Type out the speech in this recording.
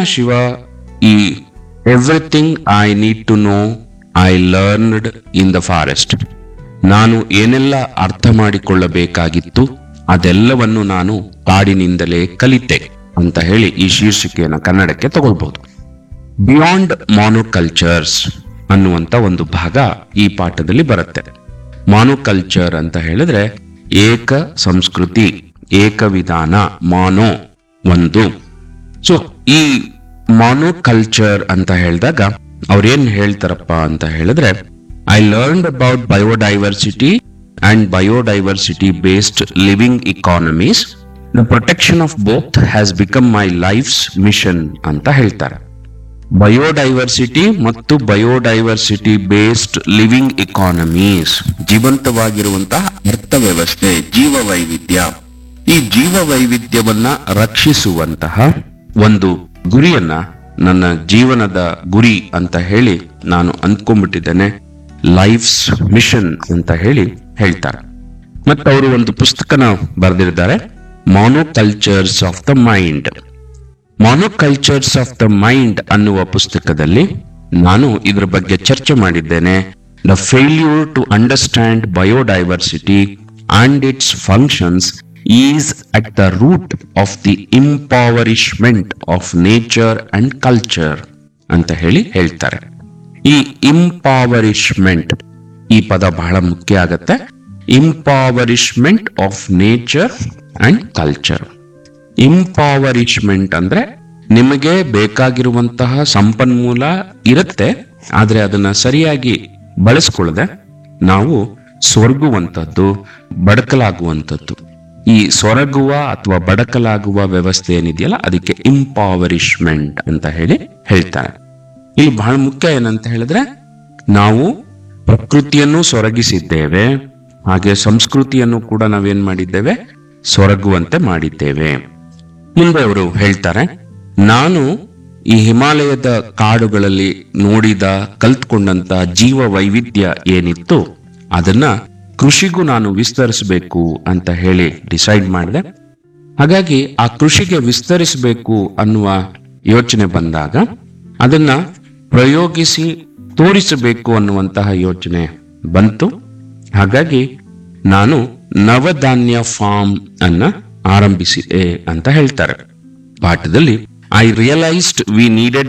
ಶಿವ ಈ everything I need to know I learned in the forest ನಾನು ಏನೆಲ್ಲ ಅರ್ಥ ಮಾಡಿಕೊಳ್ಳಬೇಕಾಗಿತ್ತು ಅದೆಲ್ಲವನ್ನು ನಾನು ಕಾಡಿನಿಂದಲೇ ಕಲಿತೆ ಅಂತ ಹೇಳಿ ಈ ಶೀರ್ಷಿಕೆಯನ್ನು ಕನ್ನಡಕ್ಕೆ ತಗೊಳ್ಬಹುದು ಬಿಯಾಂಡ್ ಮಾನೋಕಲ್ಚರ್ಸ್ ಅನ್ನುವಂತ ಒಂದು ಭಾಗ ಈ ಪಾಠದಲ್ಲಿ ಬರುತ್ತೆ ಮಾನೋಕಲ್ಚರ್ ಅಂತ ಹೇಳಿದ್ರೆ ಏಕ ಸಂಸ್ಕೃತಿ ಏಕ ವಿಧಾನ ಮಾನೋ ಒಂದು ಸೊ ಈ ಮಾನೋಕಲ್ಚರ್ ಅಂತ ಹೇಳಿದಾಗ ಅವ್ರೇನ್ ಹೇಳ್ತಾರಪ್ಪ ಅಂತ ಹೇಳಿದ್ರೆ I learned about biodiversity and biodiversity based living economies the protection of both has become my life's mission ಅಂತ ಹೇಳ್ತಾರೆ ಬಯೋಡೈವರ್ಸಿಟಿ ಮತ್ತು ಬಯೋಡೈವರ್ಸಿಟಿ ಬೇಸ್ಡ್ ಲಿವಿಂಗ್ ಇಕಾನಮೀಸ್ ಜೀವಂತವಾಗಿರುವಂತಹ ಅರ್ಥವ್ಯವಸ್ಥೆ ಜೀವ ವೈವಿಧ್ಯ ಈ ಜೀವ ವೈವಿಧ್ಯವನ್ನ ರಕ್ಷಿಸುವಂತಹ ಒಂದು ಗುರಿಯನ್ನ ನನ್ನ ಜೀವನದ ಗುರಿ ಅಂತ ಹೇಳಿ ನಾನು ಅಂದ್ಕೊಂಡ್ಬಿಟ್ಟಿದ್ದೇನೆ ಲೈಫ್ಸ್ ಮಿಷನ್ ಅಂತ ಹೇಳಿ ಹೇಳ್ತಾರೆ ಮತ್ತು ಅವರು ಒಂದು ಪುಸ್ತಕನ ಬರೆದಿದ್ದಾರೆ monocultures of the mind monocultures of the mind ಅನ್ನುವ ಪುಸ್ತಕದಲ್ಲಿ ನಾನು ಇದರ ಬಗ್ಗೆ ಚರ್ಚೆ ಮಾಡಿದ್ದೇನೆ the failure to understand biodiversity and its functions is at the root of the impoverishment of nature and culture ಅಂತ ಹೇಳಿ ಹೇಳ್ತಾರೆ ಈ ಇಂಪವರಿಶ್ಮೆಂಟ್ ಈ ಪದ ಬಹಳ ಮುಖ್ಯ ಆಗತ್ತೆ impoverishment of nature and culture impoverishment ಅಂದ್ರೆ ನಿಮಗೆ ಬೇಕಾಗಿರುವಂತಹ ಸಂಪನ್ಮೂಲ ಇರುತ್ತೆ ಆದ್ರೆ ಅದನ್ನ ಸರಿಯಾಗಿ ಬಳಸ್ಕೊಳ್ಳದೆ ನಾವು ಸೊರಗುವಂಥದ್ದು ಬಡಕಲಾಗುವಂಥದ್ದು ಈ ಸೊರಗುವ ಅಥವಾ ಬಡಕಲಾಗುವ ವ್ಯವಸ್ಥೆ ಏನಿದೆಯಲ್ಲ ಅದಕ್ಕೆ ಇಂಪವರಿಶ್ಮೆಂಟ್ ಅಂತ ಹೇಳಿ ಹೇಳ್ತಾರೆ ಇಲ್ಲಿ ಬಹಳ ಮುಖ್ಯ ಏನಂತ ಹೇಳಿದ್ರೆ ನಾವು ಪ್ರಕೃತಿಯನ್ನು ಸೊರಗಿಸಿದ್ದೇವೆ ಹಾಗೆ ಸಂಸ್ಕೃತಿಯನ್ನು ಕೂಡ ನಾವೇನ್ ಮಾಡಿದ್ದೇವೆ ಸೊರಗುವಂತೆ ಮಾಡಿದ್ದೇವೆ ಮುಂದೆ ಅವರು ಹೇಳ್ತಾರೆ ನಾನು ಈ ಹಿಮಾಲಯದ ಕಾಡುಗಳಲ್ಲಿ ನೋಡಿದ ಕಲ್ತ್ಕೊಂಡಂತ ಜೀವ ವೈವಿಧ್ಯ ಏನಿತ್ತು ಅದನ್ನ ಕೃಷಿಗೂ ನಾನು ವಿಸ್ತರಿಸಬೇಕು ಅಂತ ಹೇಳಿ ಡಿಸೈಡ್ ಮಾಡಿದೆ ಹಾಗಾಗಿ ಆ ಕೃಷಿಗೆ ವಿಸ್ತರಿಸಬೇಕು ಅನ್ನುವ ಯೋಚನೆ ಬಂದಾಗ ಅದನ್ನ ಪ್ರಯೋಗಿಸಿ ತೋರಿಸಬೇಕು ಅನ್ನುವಂತಹ ಯೋಚನೆ ಬಂತು ಹಾಗಾಗಿ ನಾನು ನವಧಾನ್ಯ ಫಾರ್ಮ್ ಅನ್ನ ಆರಂಭಿಸಿದೆ ಅಂತ ಹೇಳ್ತಾರೆ ಪಾಠದಲ್ಲಿ ಐ ರಿಯಲೈಸ್ಡ್ ವಿ ನೀಡೆಡ್